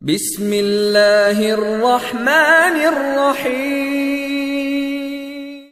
بسم الله الرحمن الرحيم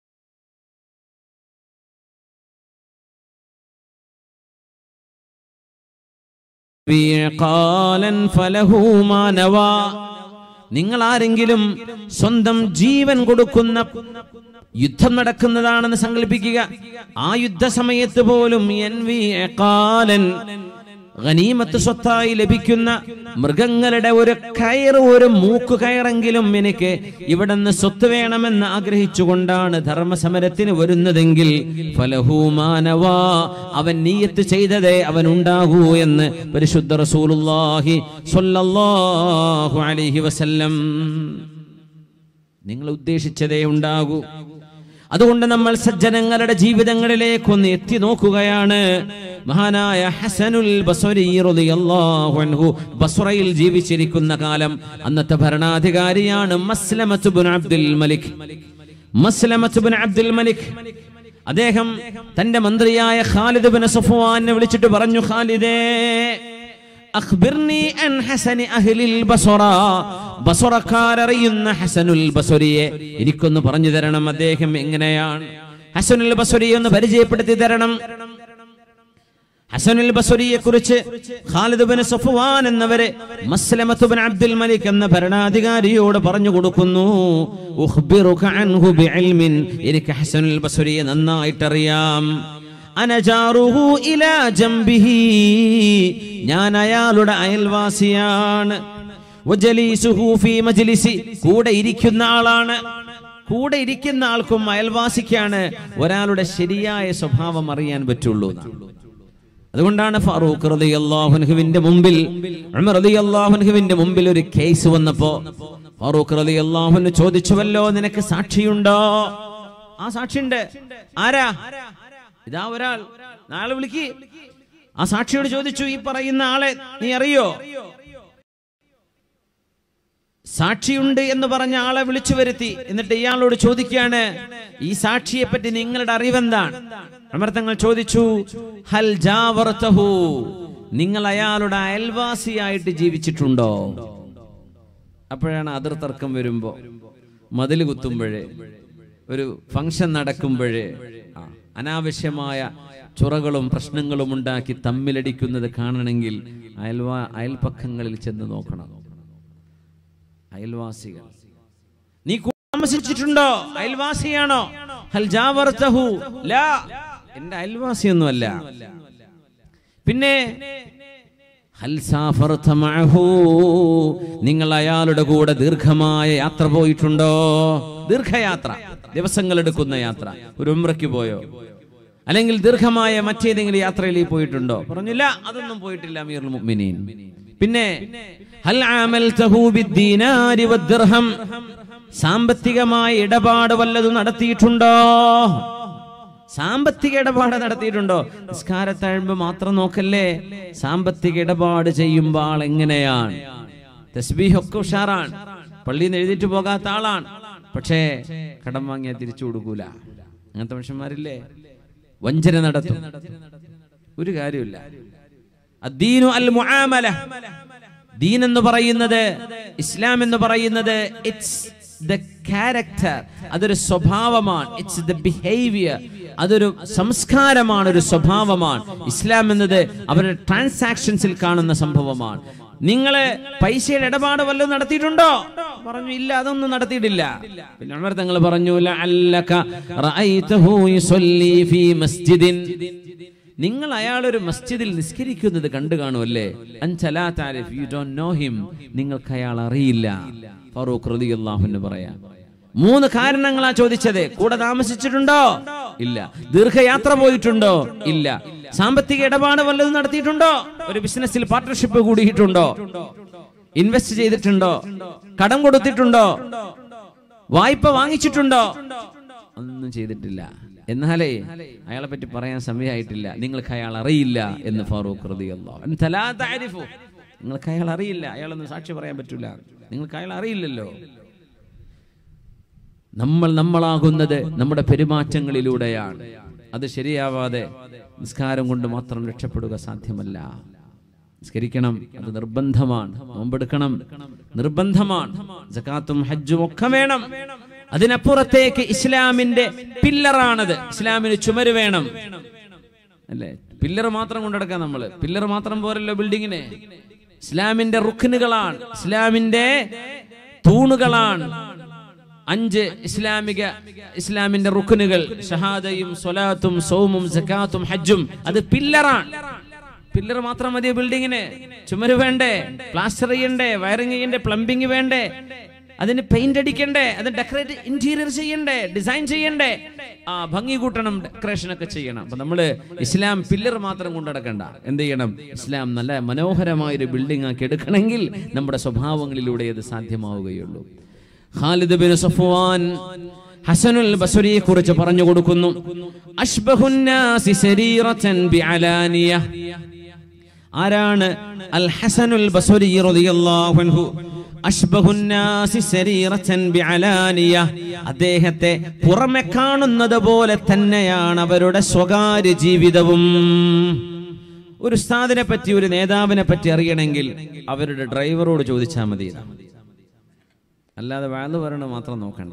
قالا فله ما نوى നിങ്ങൾ ആരെങ്കിലും സ്വന്തം ജീവൻ കൊടുക്കുന്ന യുദ്ധം നടക്കുന്നതാണെന്ന് സങ്കല്പിക്കുക ആ യുദ്ധസമയത്ത് പോലും എൻവി കാലൻ ഗനീമത്ത് സ്വത്തായി ലഭിക്കുന്ന മൃഗങ്ങളുടെ ഒരു കയർ ഒരു മൂക്ക് കയറെങ്കിലും എനിക്ക് ഇവിടുന്ന് സ്വത്ത് വേണമെന്ന് ആഗ്രഹിച്ചുകൊണ്ടാണ് ധർമ്മസമരത്തിന് വരുന്നതെങ്കിൽ ഫലഹൂമാനവാ അവൻ നീയത്ത് ചെയ്തതേ അവൻ ഉണ്ടാകൂ എന്ന് പരിശുദ്ധ റസൂലുള്ളാഹി സ്വല്ലല്ലാഹു അലൈഹി വസല്ലം നിങ്ങൾ ഉദ്ദേശിച്ചതേ ഉണ്ടാകൂ അതുകൊണ്ട് നമ്മൾ സജ്ജനങ്ങളുടെ ജീവിതങ്ങളിലേക്കൊന്ന് എത്തി നോക്കുകയാണ് മഹാനായ ഹസനുൽ ബസ്വരി റളിയല്ലാഹു അൻഹു ബസ്രയിൽ ജീവിച്ചിരിക്കുന്ന കാലം അന്നത്തെ ഭരണാധികാരിയാണ് Maslamat bin Abdul Malik Maslamat bin Abdul Malik അദ്ദേഹം തന്റെ മന്ത്രിയായ ഖാലിദ് ബിൻ സഫ്വാനെ വിളിച്ചിട്ട് പറഞ്ഞു ഖാലിദേ അഖ്ബിർനി അൻ ഹസനി അഹ്ലിൽ ബസറ ബസറക്കാരറിയുന്ന ഹസനുൽ ബസറിയെ എനിക്കൊന്ന് പറഞ്ഞു തരണം അദ്ദേഹം എങ്ങനെയാണ് ഹസനുൽ ബസറിയെ ഒന്ന് പരിചയപ്പെടുത്തി തരണം ഹസനുൽ ബസറിയെ കുറിച്ച് ഖാലിദ് ബിൻ സഫ്വാൻ എന്നവരെ മസ്ലമത്ത് ബിൻ അബ്ദുൽ മലിക് എന്ന ഭരണാധികാരിയോട് പറഞ്ഞു കൊടുക്കുന്നു ഉഖ്ബിറുക അൻഹു ബിഇൽമിൻ എനിക്ക് ഹസനുൽ ബസറിയെ നന്നായിട്ടറിയാം അനജാറുഹു ഇലാ ജംബിഹി ഞാൻ അയാളുടെ അയൽവാസിയാണ് വജലീസുഹു ഫീ മജ്ലിസി കൂടെ ഇരിക്കുന്ന ആളാണ് കൂടെ ഇരിക്കുന്ന ആൾക്കും അയൽവാസിക്കാണ് ഒരാളുടെ ശരിയായ സ്വഭാവം അറിയാൻ പറ്റുള്ളൂ എന്നാണ്. അതുകൊണ്ടാണ് ഫാറൂഖ് റളിയല്ലാഹുവിന്റെ മുമ്പിൽ ഉമർ റളിയല്ലാഹുവിന്റെ മുമ്പിൽ ഒരു കേസ് വന്നപ്പോ ഫാറൂഖ് റളിയല്ലാഹുവിന് ചോദിച്ചുവല്ലോ നിനക്ക് സാക്ഷിയുണ്ടോ ആ സാക്ഷിയുണ്ട് ആരാ ഇതാ ഒരാൾ നാളെ വിളിക്ക് ആ സാക്ഷിയോട് ചോദിച്ചു ഈ പറയുന്ന ആളെ നീ അറിയോ സാക്ഷിയുണ്ട് എന്ന് പറഞ്ഞ ആളെ വിളിച്ചു വരുത്തി എന്നിട്ട് ഇയാളോട് ചോദിക്കുകയാണ് ഈ സാക്ഷിയെ പറ്റി നിങ്ങളുടെ അറിവെന്താണ് അമർത്തങ്ങൾ ചോദിച്ചു ഹൽ ജാവർത്തഹു നിങ്ങൾ അയാളുടെ അയൽവാസിയായിട്ട് ജീവിച്ചിട്ടുണ്ടോ അപ്പോഴാണ് അതിർത്തർക്കം വരുമ്പോ മതിൽ കുത്തുമ്പോഴേ ഒരു ഫംഗ്ഷൻ നടക്കുമ്പോഴേ ആ, അനാവശ്യമായ ചുറകളും പ്രശ്നങ്ങളും ഉണ്ടാക്കി തമ്മിലടിക്കുന്നത് കാണണമെങ്കിൽ അയൽവാ അയൽപക്കങ്ങളിൽ ചെന്ന് നോക്കണം അയൽവാസികൾ നീ കൂടെ താമസിച്ചിട്ടുണ്ടോ അയൽവാസിയാണോ ഹൽ ജാവർത്തഹു ലാ എന്റെ അയൽവാസിയൊന്നുമല്ല പിന്നെ ഹൽ സാഫർത മഅഹു നിങ്ങൾ അയാളുടെ കൂടെ ദീർഘമായ യാത്ര പോയിട്ടുണ്ടോ ദീർഘയാത്ര ദിവസങ്ങൾ എടുക്കുന്ന യാത്ര ഒരു ഉംറയ്ക്ക് പോയോ അല്ലെങ്കിൽ ദീർഘമായ മറ്റേതെങ്കിലും യാത്രയിലേക്ക് പോയിട്ടുണ്ടോ പറഞ്ഞില്ല അതൊന്നും പോയിട്ടില്ല അമീറുൽ മുഅ്മിനീൻ പിന്നെ ഹൽ ആമൽതഹു ബിദ്ദീനാരി വദ്ദിർഹം സാമ്പത്തികമായ ഇടപാട് വല്ലതും നടത്തിയിട്ടുണ്ടോ സാമ്പത്തിക ഇടപാട് നടത്തിയിട്ടുണ്ടോ നിസ്കാരത്താഴ്മ്പ് മാത്രം നോക്കല്ലേ സാമ്പത്തിക ഇടപാട് ചെയ്യുമ്പോൾ ആൾ എങ്ങനെയാണ് തസ്ബീഹ് ഒക്കെ ഉഷാറാണ് പള്ളിയിൽ നിന്ന് എഴുതിയിട്ട് പോകാത്ത ആളാണ് പക്ഷേ കടം വാങ്ങിയാൽ തിരിച്ചു കൊടുക്കൂല അങ്ങനത്തെ മനുഷ്യന്മാരില്ലേ വഞ്ചന നടത്തും ഒരു കാര്യമില്ല അദ്ദീനു അൽ മുആമല ദീൻ എന്ന് പറയുന്നത് ഇസ്ലാം എന്ന് പറയുന്നത് ഇറ്റ്സ് ദ ക്യാരക്ടർ അതൊരു സ്വഭാവമാണ് ഇറ്റ്സ് ദ ബിഹേവിയർ അതൊരു സംസ്കാരമാണ് ഒരു സ്വഭാവമാണ് ഇസ്ലാം എന്നത് അവരുടെ ട്രാൻസാക്ഷൻസിൽ കാണുന്ന സംഭവമാണ് നിങ്ങള് പൈസയുടെ ഇടപാട് വല്ലതും നടത്തിയിട്ടുണ്ടോ പറഞ്ഞു ഇല്ല അതൊന്നും നടത്തിയിട്ടില്ല പിന്നെ ഉമർ തങ്ങൾ പറഞ്ഞു ലഅല്ലക റഅയ്തഹു യുസല്ലി ഫീ മസ്ജിദിൻ നിങ്ങൾ അയാൾ ഒരു മസ്ജിദിൽ നിസ്കരിക്കുന്നത് കണ്ടു കാണുമല്ലേ അൻചലാ താരിഫ് യു ഡോണ്ട് നോ ഹിം നിങ്ങൾക്ക് അയാൾ അറിയില്ല ഫറൂഖ് റളിയല്ലാഹുവിന് പറയാം മൂന്ന് കാരണങ്ങളാ ചോദിച്ചത് കൂടെ താമസിച്ചിട്ടുണ്ടോ ഇല്ല ദീർഘയാത്ര പോയിട്ടുണ്ടോ ഇല്ല സാമ്പത്തിക ഇടപാട് വല്ലതും നടത്തിയിട്ടുണ്ടോ ഒരു ബിസിനസ്സിൽ പാർട്ണർഷിപ്പ് കൂടിയിട്ടുണ്ടോ ഇൻവെസ്റ്റ് ചെയ്തിട്ടുണ്ടോ കടം കൊടുത്തിട്ടുണ്ടോ വായ്പ വാങ്ങിച്ചിട്ടുണ്ടോ ഒന്നും ചെയ്തിട്ടില്ല എന്നാലേ അയാളെ പറ്റി പറയാൻ സമയമായിട്ടില്ല നിങ്ങൾക്ക് അയാൾ അറിയില്ല എന്ന് ഫാറൂഖ് റളിയല്ലാഹു തലാ തഅരിഫു നിങ്ങൾക്ക് അയാൾ അറിയില്ല അയാളൊന്നും സാക്ഷി പറയാൻ പറ്റില്ല നിങ്ങൾക്ക് അയാൾ അറിയില്ലല്ലോ നമ്മൾ നമ്മളാകുന്നത് നമ്മുടെ പെരുമാറ്റങ്ങളിലൂടെയാണ് അത് ശരിയാവാതെ നിസ്കാരം കൊണ്ട് മാത്രം രക്ഷപ്പെടുക സാധ്യമല്ല നിസ്കരിക്കണം അത് നിർബന്ധമാണ് നോമ്പെടുക്കണം നിർബന്ധമാണ് ജക്കാത്തും ഹജ്ജും ഒക്കെ വേണം അതിനപ്പുറത്തേക്ക് ഇസ്ലാമിന്റെ പില്ലറാണത് ഇസ്ലാമിന് ചുമര് വേണം അല്ലേ പില്ലർ മാത്രം കൊണ്ടെടുക്കാം നമ്മള് പില്ലർ മാത്രം പോരല്ലോ ബിൽഡിങ്ങിന് ഇസ്ലാമിന്റെ റുഖിനുകളാണ് ഇസ്ലാമിന്റെ തൂണുകളാണ് അഞ്ച് ഇസ്ലാമിക ഇസ്ലാമിന്റെ റുക്കുനുകൾ ഷഹാദയും സ്വലാത്തും സോമും സക്കാത്തും ഹജ്ജും അത് പില്ലറാണ് പില്ലർ മാത്രം മതി ബിൽഡിങ്ങിന് ചുമര് വേണ്ടേ പ്ലാസ്റ്റർ ചെയ്യണ്ടേ വയറിംഗ് ചെയ്യണ്ടേ പ്ലംബിംഗ് വേണ്ടേ അതിന് പെയിന്റ് അടിക്കണ്ടേ അത് ഡെക്കറേറ്റ് ഇന്റീരിയർ ചെയ്യണ്ടേ ഡിസൈൻ ചെയ്യണ്ടേ ആ ഭംഗി കൂട്ടണം ഡെക്കറേഷൻ ഒക്കെ ചെയ്യണം അപ്പൊ നമ്മള് ഇസ്ലാം പില്ലർ മാത്രം കൊണ്ടടക്കണ്ട എന്ത് ചെയ്യണം ഇസ്ലാം നല്ല മനോഹരമായ ഒരു ബിൽഡിംഗ് ആക്കി എടുക്കണമെങ്കിൽ നമ്മുടെ സ്വഭാവങ്ങളിലൂടെ അത് സാധ്യമാവുകയുള്ളൂ ഖാലിദ് ബിൻ സഫ്വാൻ ഹസനുൽ ബസരിയെ കുറിച്ച് പറഞ്ഞു കൊടുക്കുന്നു അഷ്ബഹുന്നാസി സരീറതൻ ബിഅലാനിയ ആരാണ് അൽ ഹസനുൽ ബസരി റളിയല്ലാഹു അൻഹു അഷ്ബഹുന്നാസി സരീറതൻ ബിഅലാനിയ അദ്ദേഹത്തെ പുറമെ കാണുന്നത് പോലെ തന്നെയാണ് അവരുടെ സ്വകാര്യ ജീവിതവും ഒരു ഉസ്താദിനെ പറ്റി ഒരു നേതാവിനെ പറ്റി അറിയണമെങ്കിൽ അവരുടെ ഡ്രൈവറോട് ചോദിച്ചാൽ മതി അല്ലാതെ വാല് പറയണ മാത്രം നോക്കണ്ട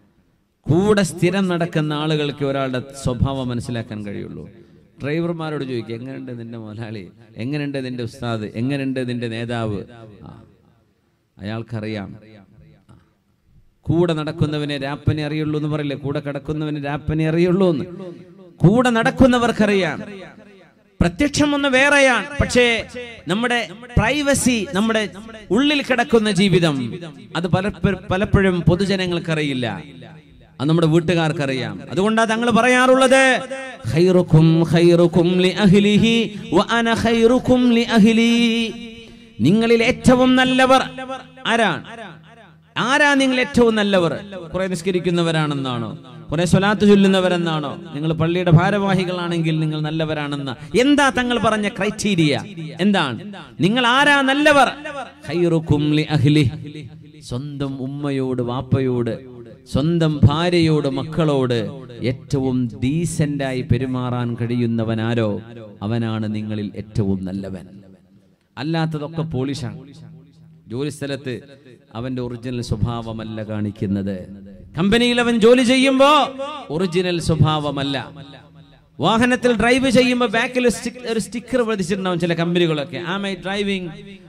കൂടെ സ്ഥിരം നടക്കുന്ന ആളുകൾക്ക് ഒരാളുടെ സ്വഭാവം മനസ്സിലാക്കാൻ കഴിയുള്ളൂ ഡ്രൈവർമാരോട് ചോദിക്കുക എങ്ങനെയുണ്ട് നിന്റെ മുതലാളി എങ്ങനെയുണ്ട് നിന്റെ ഉസ്താദ് എങ്ങനെയുണ്ട് നിന്റെ നേതാവ് ആ, അയാൾക്കറിയാം ആ. കൂടെ നടക്കുന്നവനെ രാപ്പനെ അറിയുള്ളൂ എന്ന് പറയില്ലേ കൂടെ കിടക്കുന്നവന് രാപ്പനെ അറിയുള്ളൂ എന്ന് കൂടെ നടക്കുന്നവർക്കറിയാം പ്രത്യക്ഷം ഒന്ന് വേറെയാണ് പക്ഷേ നമ്മുടെ പ്രൈവസി നമ്മുടെ ഉള്ളിൽ കിടക്കുന്ന ജീവിതം അത് പലപ്പ- പലപ്പോഴും പൊതുജനങ്ങൾക്കറിയില്ല അത് നമ്മുടെ വീട്ടുകാർക്കറിയാം അതുകൊണ്ടാ തങ്ങൾ പറയാറുള്ളത് ഖൈറുക്കും ഖൈറുക്കും ലി അഹ്ലിഹി വ അന ഖൈറുക്കും ലി അഹ്ലി നിങ്ങളിൽ ഏറ്റവും നല്ലവർ ആരാണ് ആരാ നിങ്ങൾ ഏറ്റവും നല്ലവർ കുറെ നിസ്കരിക്കുന്നവരാണെന്നാണോ കുറെ സ്വലാത്ത് ചൊല്ലുന്നവരെന്നാണോ നിങ്ങൾ പള്ളിയുടെ ഭാരവാഹികളാണെങ്കിൽ നിങ്ങൾ നല്ലവരാണെന്ന് എന്താ തങ്ങൾ പറഞ്ഞ ക്രൈറ്റീരിയ എന്താണ് നിങ്ങൾ ആരാ നല്ലവർ ഖൈറുക്കും ലി അഹ്ലി സ്വന്തം ഉമ്മയോട് വാപ്പയോട് സ്വന്തം ഭാര്യയോട് മക്കളോട് ഏറ്റവും ഡീസന്റായി പെരുമാറാൻ കഴിയുന്നവനാരോ അവനാണ് നിങ്ങളിൽ ഏറ്റവും നല്ലവൻ അല്ലാത്തതൊക്കെ പോളിഷാണ് ജോലി സ്ഥലത്ത് അവന്റെ ഒറിജിനൽ സ്വഭാവമല്ല കാണിക്കുന്നത് കമ്പനിയിൽ അവൻ ജോലി ചെയ്യുമ്പോ ഒറിജിനൽ സ്വഭാവമല്ല വാഹനത്തിൽ ഡ്രൈവ് ചെയ്യുമ്പോൾ ബാക്കിൽ ഒരു സ്റ്റിക്കർ പതിച്ചിട്ടുണ്ടാവും ചില കമ്പനികളൊക്കെ am I driving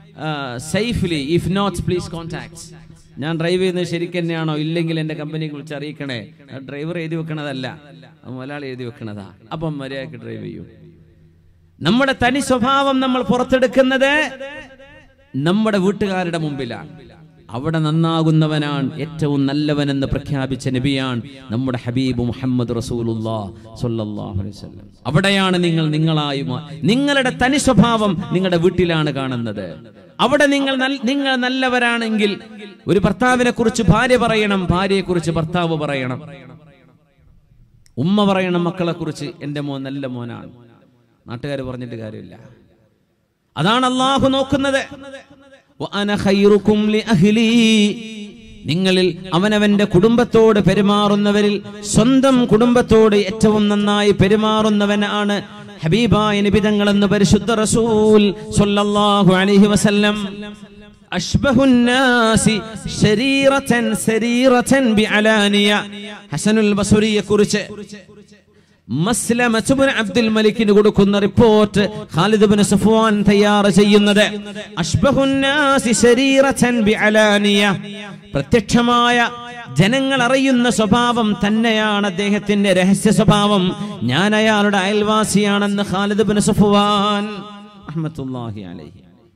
safely if not please contact ഞാൻ ഡ്രൈവ് ചെയ്യുന്നത് ശരിക്കും തന്നെയാണോ ഇല്ലെങ്കിൽ എന്റെ കമ്പനിയെ കുറിച്ച് അറിയിക്കണേ ഡ്രൈവർ എഴുതി വെക്കണതല്ല അത് മുതലാളി എഴുതി വെക്കണതാ അപ്പം മര്യാദക്ക് ഡ്രൈവ് ചെയ്യൂ നമ്മുടെ തനി സ്വഭാവം നമ്മൾ പുറത്തെടുക്കുന്നത് നമ്മുടെ വീട്ടുകാരുടെ മുമ്പിലാണ് അവിടെ നന്നാകുന്നവനാണ് ഏറ്റവും നല്ലവനെന്ന് പ്രഖ്യാപിച്ച നബിയാണ് നമ്മുടെ ഹബീബ് മുഹമ്മദ് റസൂലുല്ലാ സ്വല്ലല്ലാഹു അലൈഹി വസല്ലം അവിടെയാണ് നിങ്ങൾ നിങ്ങളായി മാ- നിങ്ങളുടെ തനി സ്വഭാവം നിങ്ങളുടെ വീട്ടിലാണ് കാണുന്നത് അവിടെ നിങ്ങൾ നൽ- നിങ്ങൾ നല്ലവരാണെങ്കിൽ ഒരു ഭർത്താവിനെ കുറിച്ച് ഭാര്യ പറയണം ഭാര്യയെ കുറിച്ച് ഭർത്താവ് പറയണം ഉമ്മ പറയണം മക്കളെ കുറിച്ച് എൻ്റെ മോൻ നല്ല മോനാണ് നാട്ടുകാർ പറഞ്ഞിട്ട് കാര്യമില്ല അതാണ് അള്ളാഹു നോക്കുന്നത് വഅന ഖൈറുക്കും ലിഅഹ്ലി. നിങ്ങളിൽ അവനവന്റെ കുടുംബത്തോട് പെരുമാറുന്നവരിൽ സ്വന്തം കുടുംബത്തോട് ഏറ്റവും നന്നായി പെരുമാറുന്നവനാണ് ഹബീബായ നിബിതങ്ങൾ എന്ന് പരിശുദ്ധ റസൂൽ സ്വല്ലല്ലാഹു അലൈഹി വസല്ലം അഷ്ബഹുൻ നാസി ശരീറതൻ സരീറതൻ ബിഅലാനിയ ഹസനുൽ ബസരിയെ കുറിച്ച് മസ്ലമത്ത് ഇബ്നു അബ്ദുൽ മലിക്കിന് കൊടുക്കുന്ന റിപ്പോർട്ട് ഖാലിദ് ഇബ്നു സഫ്വാൻ തയ്യാർ ചെയ്യുന്നത് അഷ്ബഹുൻ നാസി ശരീറതൻ ബിഅലാനിയ പ്രത്യക്ഷമായ ജനങ്ങൾ അറിയുന്ന സ്വഭാവം തന്നെയാണ് അദ്ദേഹത്തിന്റെ രഹസ്യ സ്വഭാവം ഞാൻ അയാളുടെ അയൽവാസിയാണെന്ന് ഖാലിദ് ഇബ്നു സഫ്വാൻ റഹ്മത്തുള്ളാഹി അലൈഹി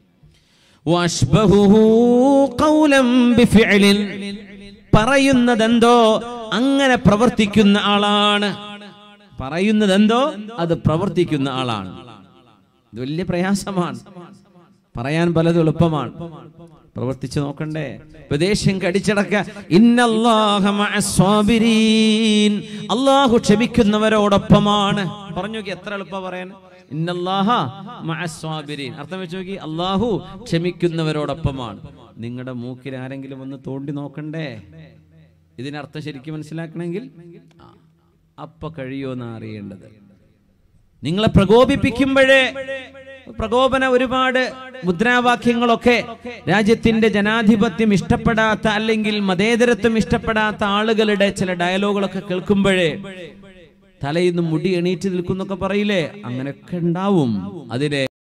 വഅഷ്ബഹുഹു ഖൗലൻ ബിഫിഅലിൻ പറയുന്നതെന്തോ അങ്ങനെ പ്രവർത്തിക്കുന്ന ആളാണ് പറയുന്നത് എന്തോ അത് പ്രവർത്തിക്കുന്ന ആളാണ് ഇത് വലിയ പ്രയാസമാണ് പറയാൻ പലതും എളുപ്പമാണ് പ്രവർത്തിച്ചു നോക്കണ്ടേ ഉപദേശം കടിച്ചടക്ക ഇന്നല്ലാഹ മഅസ്സാബിരീൻ. അള്ളാഹു ക്ഷമിക്കുന്നവരോടൊപ്പമാണ് പറഞ്ഞു നോക്കി എത്ര എളുപ്പം പറയാൻ ഇന്നല്ലാഹ മഅസ്സാബിരീൻ. അർത്ഥം വെച്ച് നോക്കി അള്ളാഹു ക്ഷമിക്കുന്നവരോടൊപ്പമാണ് നിങ്ങളുടെ മൂക്കിൽ ആരെങ്കിലും ഒന്ന് തോണ്ടി നോക്കണ്ടേ ഇതിനർത്ഥം ശരിക്കും മനസ്സിലാക്കണമെങ്കിൽ ആ, അപ്പൊ കഴിയുമെന്ന് അറിയേണ്ടത് നിങ്ങളെ പ്രകോപിപ്പിക്കുമ്പോഴേ പ്രകോപന ഒരുപാട് മുദ്രാവാക്യങ്ങളൊക്കെ രാജ്യത്തിന്റെ ജനാധിപത്യം ഇഷ്ടപ്പെടാത്ത അല്ലെങ്കിൽ മതേതരത്വം ഇഷ്ടപ്പെടാത്ത ആളുകളുടെ ചില ഡയലോഗുകളൊക്കെ കേൾക്കുമ്പോഴേ തലയിൽ നിന്ന് മുടി എണീറ്റ് നിൽക്കുന്നൊക്കെ പറയില്ലേ അങ്ങനെയൊക്കെ ഉണ്ടാവും അതിനെ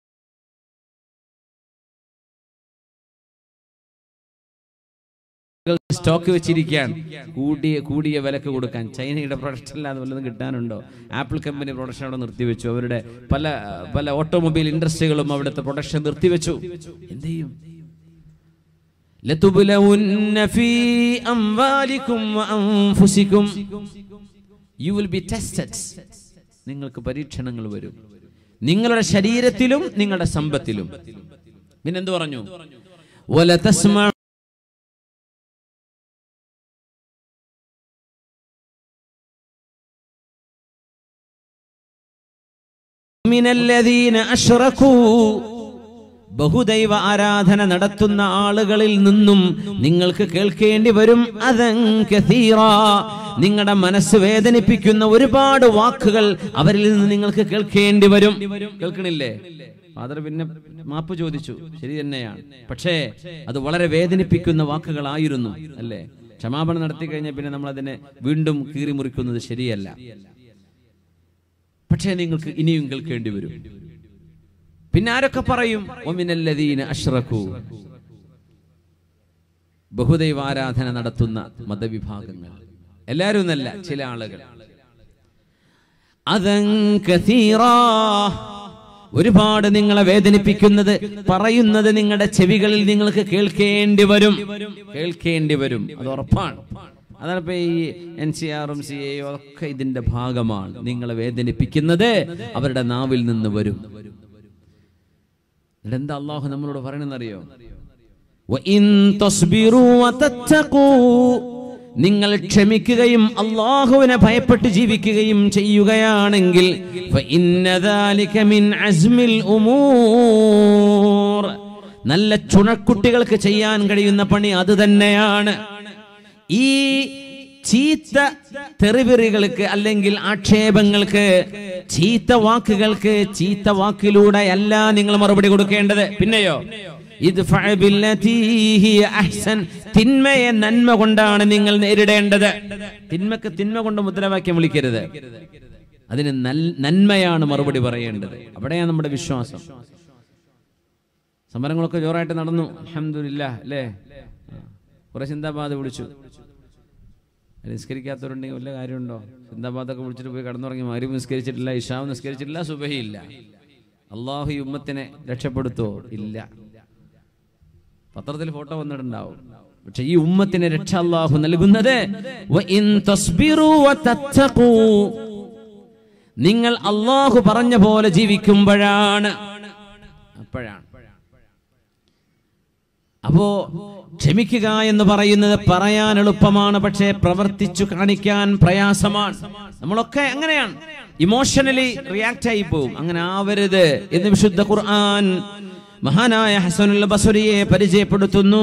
സ്റ്റോക്ക് വെച്ചിരിക്കുകയാണ് കൂടിയ കൂടിയ വിലക്ക് കൊടുക്കാൻ ചൈനയുടെ പ്രൊഡക്ഷൻ അല്ലാതെ വല്ലതും കിട്ടാനുണ്ടോ ആപ്പിൾ കമ്പനി പ്രൊഡക്ഷൻ അവിടെ നിർത്തിവെച്ചു അവരുടെ പല പല ഓട്ടോമൊബൈൽ ഇൻഡസ്ട്രികളും അവിടുത്തെ പ്രൊഡക്ഷൻ നിർത്തിവെച്ചു എന്ത് ചെയ്യും لتبلون في أموالكم وأنفسكم You will be tested. നിങ്ങൾക്ക് പരീക്ഷണങ്ങൾ വരും നിങ്ങളുടെ ശരീരത്തിലും നിങ്ങളുടെ സമ്പത്തിലും പിന്നെന്ത് പറഞ്ഞു وَلَتَسْمَعُ من الذين أشركوا ബഹുദൈവ ആരാധന നടത്തുന്ന ആളുകളിൽ നിന്നും നിങ്ങൾക്ക് കേൾക്കേണ്ടി വരും അതൻ കസീറ നിങ്ങളുടെ മനസ്സ് വേദനിപ്പിക്കുന്ന ഒരുപാട് വാക്കുകൾ അവരിൽ നിന്ന് നിങ്ങൾക്ക് കേൾക്കേണ്ടി വരും കേൾക്കണില്ലേ ഫാദർ പിന്നെ മാപ്പ് ചോദിച്ചു ശരി തന്നെയാണ് പക്ഷേ അത് വളരെ വേദനിപ്പിക്കുന്ന വാക്കുകളായിരുന്നു അല്ലേ ക്ഷമാപണം നടത്തി കഴിഞ്ഞാൽ പിന്നെ നമ്മൾ അതിനെ വീണ്ടും കീറി മുറിക്കുന്നത് ശരിയല്ല പക്ഷേ നിങ്ങൾക്ക് ഇനിയും കേൾക്കേണ്ടി വരും പിന്നെ ആരൊക്കെ പറയും ഒമിനല്ലദീന അഷ്റഖു ബഹുദൈവാരാധന നടത്തുന്ന മതവിഭാഗങ്ങൾ എല്ലാവരും എന്നല്ല ചില ആളുകൾ അതൻ കസീറാ ഒരുപാട് നിങ്ങളെ വേദനിപ്പിക്കുന്നത് പറയുന്നത് നിങ്ങളുടെ ചെവികളിൽ നിങ്ങൾക്ക് കേൾക്കേണ്ടി വരും കേൾക്കേണ്ടി വരും അത് ഉറപ്പാണ് അതാണ് ഇപ്പൊ ഈ എൻ സി ആറും സി എയും ഒക്കെ ഇതിന്റെ ഭാഗമാണ് നിങ്ങളെ വേദനിപ്പിക്കുന്നത് അവരുടെ നാവിൽ നിന്ന് വരും എന്നിട്ട് എന്താ അള്ളാഹു നമ്മളോട് പറയണെന്നറിയോ وَإِن تَصْبِرُوا وَتَتَّقُوا നിങ്ങൾ ക്ഷമിക്കുകയും അള്ളാഹുവിനെ ഭയപ്പെട്ട് ജീവിക്കുകയും ചെയ്യുകയാണെങ്കിൽ فَإِنَّ ذَلِكَ مِنْ عَزْمِ الْأُمُورِ നല്ല ചുണക്കുട്ടികൾക്ക് ചെയ്യാൻ കഴിയുന്ന പണി അത് തന്നെയാണ് ഈ ചീത്ത തെറിവിറികൾക്ക് അല്ലെങ്കിൽ ആക്ഷേപങ്ങൾക്ക് ചീത്ത വാക്കുകൾക്ക് ചീത്ത വാക്കിലൂടെ അല്ല നിങ്ങൾ മറുപടി കൊടുക്കേണ്ടത് പിന്നെയോ ഇത് അഹ്സൻ തിന്മയെ നന്മ കൊണ്ടാണ് നിങ്ങൾ നേരിടേണ്ടത് തിന്മക്ക് തിന്മ കൊണ്ട് മുദ്രാവാക്യം വിളിക്കരുത് അതിന് നൽ- നന്മയാണ് മറുപടി പറയേണ്ടത് അവിടെയാണ് നമ്മുടെ വിശ്വാസം സമരങ്ങളൊക്കെ ജോറായിട്ട് നടന്നു അഹമ്മദില്ല അല്ലേ കുറെ ചിന്താബാധ വിളിച്ചു നിസ്കരിക്കാത്തവരുണ്ടെങ്കിൽ വല്ല കാര്യമുണ്ടോ ചിന്താബാദൊക്കെ വിളിച്ചിട്ട് പോയി കടന്നുറങ്ങി മാരി നിസ്കരിച്ചിട്ടില്ല ഇഷാവ് നിസ്കരിച്ചിട്ടില്ല സുബഹിയില്ല അള്ളാഹു ഈ ഉമ്മത്തിനെ രക്ഷപ്പെടുത്തോ ഇല്ല പത്രത്തിൽ ഫോട്ടോ വന്നിട്ടുണ്ടാവും പക്ഷെ ഈ ഉമ്മത്തിന് രക്ഷ അള്ളാഹു നൽകുന്നത് വഇൻ തസ്ബിറു വതത്തഖൂ. നിങ്ങൾ അള്ളാഹു പറഞ്ഞ പോലെ ജീവിക്കുമ്പോഴാണ് അപ്പോഴാണ് അപ്പോ ക്ഷമിക്കുക എന്ന് പറയുന്നത് പറയാൻ എളുപ്പമാണ് പക്ഷേ പ്രവർത്തിച്ചു കാണിക്കാൻ പ്രയാസമാണ് നമ്മളൊക്കെ അങ്ങനെയാണ് ഇമോഷണലി റിയാക്ട് ആയി പോവും അങ്ങനെ ആവരുത് എന്ന് വിശുദ്ധ ഖുർആൻ മഹാനായ ഹസനുൽ ബസരിയെ പരിചയപ്പെടുത്തുന്നു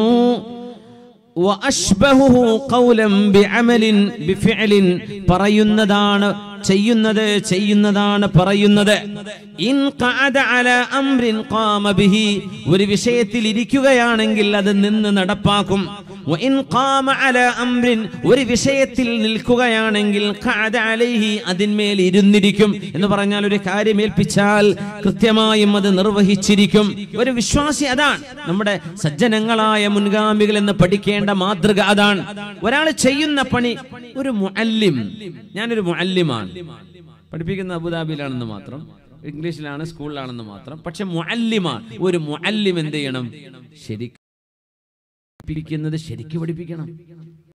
وأشبهه قولا بعمل بفعل പറയുന്നതാണ് ചെയ്യുന്നത് ചെയ്യുന്നതാണ് പറയുന്നത് ഇൻ ഖഅദ അലാ അംറിൻ ഖാമ ബിഹി ഒരു വിഷയത്തിൽ ഇരിക്കുകയാണെങ്കിൽ അത് നിന്ന് നടപ്പാക്കും വഇൻ ഖാമ അലാ അംറിൻ ഒരു വിഷയത്തിൽ നിൽക്കുകയാണെങ്കിൽ ഖഅദ അലൈഹി അതിന്മേൽ ഇരുന്നിരിക്കും എന്ന് പറഞ്ഞാൽ ഒരു കാര്യം ഏൽപ്പിച്ചാൽ കൃത്യമായും അത് നിർവഹിച്ചിരിക്കും ഒരു വിശ്വാസി അതാണ് നമ്മുടെ സജ്ജനങ്ങളായ മുൻഗാമികൾ എന്ന് പഠിക്കേണ്ട മാതൃക അതാണ് ഒരാൾ ചെയ്യുന്ന പണി ഒരു മുഅല്ലിം ഞാനൊരു മുഅല്ലിമാണ് പഠിപ്പിക്കുന്ന അബുദാബിയിലാണെന്ന് മാത്രം ഇംഗ്ലീഷിലാണ് സ്കൂളിലാണെന്ന് മാത്രം പക്ഷെ മുഅല്ലിമാണ് ഒരു മുഅല്ലിം എന്ത് ചെയ്യണം ശരി പഠിപ്പിക്കുന്നത് ശരിക്ക് പഠിപ്പിക്കണം